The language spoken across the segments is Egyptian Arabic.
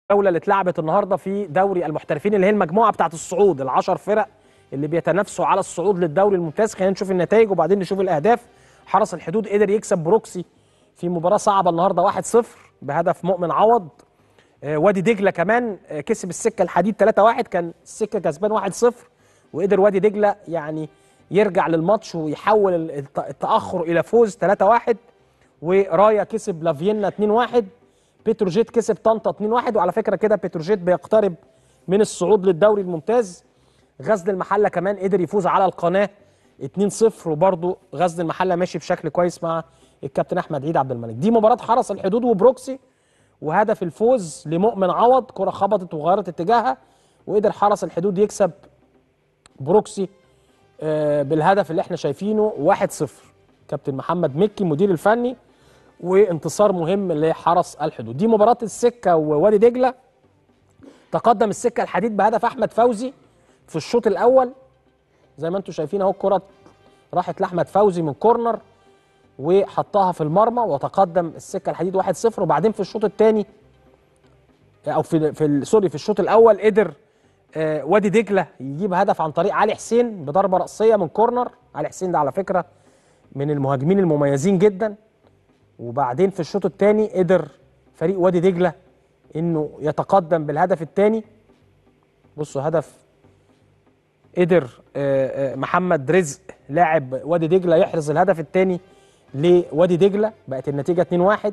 الجوله اللي اتلعبت النهارده في دوري المحترفين اللي هي المجموعه بتاعه الصعود العشر فرق اللي بيتنافسوا على الصعود للدوري الممتاز خلينا نشوف النتائج وبعدين نشوف الاهداف حرس الحدود قدر يكسب بروكسي في مباراه صعبه النهارده 1-0 بهدف مؤمن عوض آه، وادي دجله كمان آه، كسب السكه الحديد 3-1 كان السكه كسبان 1-0 وقدر وادي دجله يعني يرجع للماتش ويحول الت- التاخر الى فوز 3-1 ورايا كسب لافيينا 2-1 بتروجيت كسب طنطا 2-1 وعلى فكره كده بتروجيت بيقترب من الصعود للدوري الممتاز غزل المحله كمان قدر يفوز على القناه 2-0 وبرضه غزل المحله ماشي بشكل كويس مع الكابتن احمد عيد عبد الملك دي مباراه حرس الحدود وبروكسي وهدف الفوز لمؤمن عوض كره خبطت وغيرت اتجاهها وقدر حرس الحدود يكسب بروكسي آه، بالهدف اللي احنا شايفينه 1-0 كابتن محمد مكي مدير الفني وانتصار مهم لحرس الحدود دي مباراة السكة ووادي دجلة تقدم السكة الحديد بهدف أحمد فوزي في الشوط الأول زي ما انتم شايفين اهو الكرة راحت لأحمد فوزي من كورنر وحطها في المرمى وتقدم السكة الحديد 1-0 وبعدين في الشوط الثاني او في في ال- سوري في الشوط الاول قدر آه، وادي دجله يجيب هدف عن طريق علي حسين بضربه راسيه من كورنر علي حسين ده على فكره من المهاجمين المميزين جدا وبعدين في الشوط الثاني قدر فريق وادي دجله انه يتقدم بالهدف الثاني بصوا هدف قدر آه، آه، محمد رزق لاعب وادي دجله يحرز الهدف الثاني لوادي دجله بقت النتيجه 2-1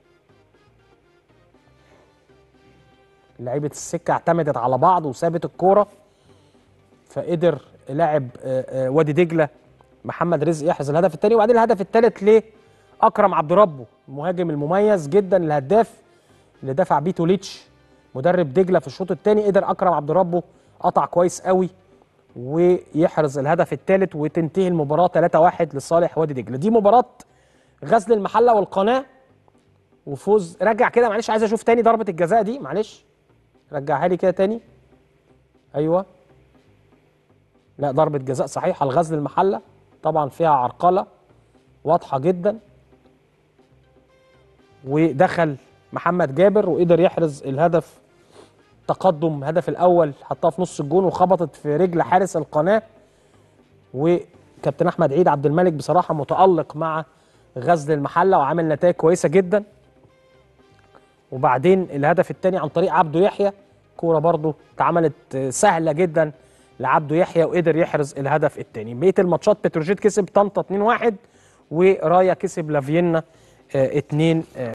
لعيبه السكه اعتمدت على بعض وسابت الكوره فقدر لاعب آه، آه، وادي دجله محمد رزق يحرز الهدف الثاني وبعدين الهدف الثالث لاكرم عبد ربه المهاجم المميز جدا الهداف اللي دفع بيه توليتش مدرب دجله في الشوط الثاني قدر اكرم عبد ربه قطع كويس قوي ويحرز الهدف الثالث وتنتهي المباراه 3-1 لصالح وادي دجله دي مباراه غزل المحله والقناه وفوز رجع كده معلش عايز اشوف تاني ضربه الجزاء دي معلش رجعها لي كده تاني ايوه لا ضربه جزاء صحيحه لغزل المحله طبعا فيها عرقله واضحه جدا ودخل محمد جابر وقدر يحرز الهدف تقدم الهدف الاول حطها في نص الجون وخبطت في رجل حارس القناه وكابتن احمد عيد عبد الملك بصراحه متالق مع غزل المحله وعامل نتائج كويسه جدا وبعدين الهدف الثاني عن طريق عبده يحيى كوره برضو اتعملت سهله جدا لعبده يحيى وقدر يحرز الهدف الثاني بقيه الماتشات بتروجيت كسب طنطا 2-1 ورايا كسب لافيينا 2